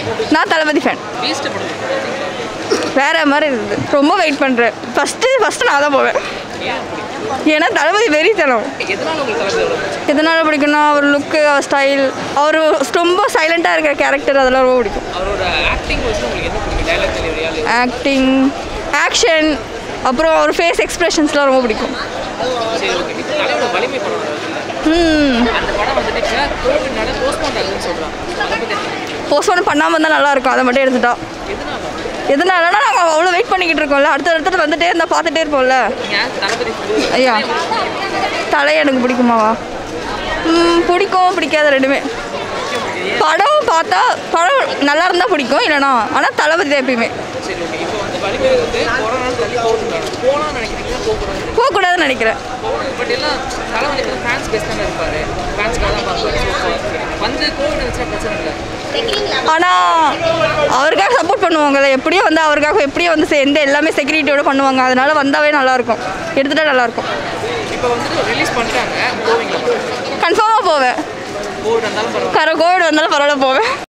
நான் தளபதி fan Beast படம் வேற மாதிரி இருந்தது ரொம்ப வெயிட் பண்ணுறேன் ஃபஸ்ட்டு ஃபஸ்ட்டு நான் தான் போவேன் ஏன் பிடிக்கும் ஏன்னா தளபதி வெறித்தனம் எதனால உங்களுக்கு தளபதி அவ்வளோ பிடிக்கும் எதனால் பிடிக்கும்னா அவர் லுக்கு அவர் ஸ்டைல் அவர் ரொம்ப சைலண்ட்டாக இருக்கிற கேரக்டர் அதெல்லாம் ரொம்ப பிடிக்கும் அவரோட ஆக்டிங் வச்சு உங்களுக்கு என்ன பிடிக்கும் டைலாக் டெலிவரியால் ஆக்டிங் ஆக்ஷன் அப்புறம் அவர் ஃபேஸ் எக்ஸ்பிரஷன்ஸ்லாம் ரொம்ப பிடிக்கும் சரி ஓகே இப்போ தலையோட வலிமை படம் வருதுல்ல ம் அந்த படம் வந்துட்டு இப்போ கோவிட்னால போஸ்ட்போன் ஆகுதுன்னு சொல்கிறாங்க அதை பற்றி என்ன நினைக்கிறீங்க? போஸ்ட்போன் பண்ணாமல் இருந்தால் நல்லாயிருக்கும் அதை மட்டும் எடுத்துட்டா எதனால எதனாலனா நாங்கள் அவ்வளோ வெயிட் பண்ணிக்கிட்டு இருக்கோம்ல அடுத்த அடுத்தது வந்துட்டே இருந்தால் பார்த்துட்டே இருப்போம்ல நீங்கள் தளபதி ஐயா தலை எனக்கு பிடிக்குமாவா ம், பிடிக்கும் பிடிக்காத ரெண்டுமே படம் பார்த்தா படம் நல்லா இருந்தால் பிடிக்கும் இல்லைனா ஆனால் தளபதி தான் எப்பயுமே சரி ஓகே இப்போ வந்து வலிமை வந்து கொரோனா தள்ளி போகணும் போகலாம்னு நினைக்கிறீங்களா போகக்கூடாது போகக்கூடாதுன்னு நினைக்கிறேன் பட் எல்லாம் தளபதி வந்து ஃபேன்ஸ் பேஸ் தானே இருப்பார் ஃபேன்ஸ்க்காக தான் பார்ப்பாரு வந்து கோவிட் இருந்துச்சா பிரச்சனை இல்லை ஆனால் அவருக்காக சப்போர்ட் பண்ணுவாங்கல்ல எப்படியும் வந்து அவருக்காக எப்படியும் வந்து சேர்ந்து எல்லாமே செக்யூரிட்டியோட பண்ணுவாங்க அதனால வந்தாவே நல்லாயிருக்கும் எடுத்துட்டா நல்லாயிருக்கும் இப்போ வந்துட்டு ரிலீஸ் பண்ணிட்டாங்க போவீங்களா கன்ஃபார்மாக போவேன் கோவிட் வந்தாலும் பரவாயில்ல கர கோவிட் வந்தாலும் பரவாயில்ல போவேன்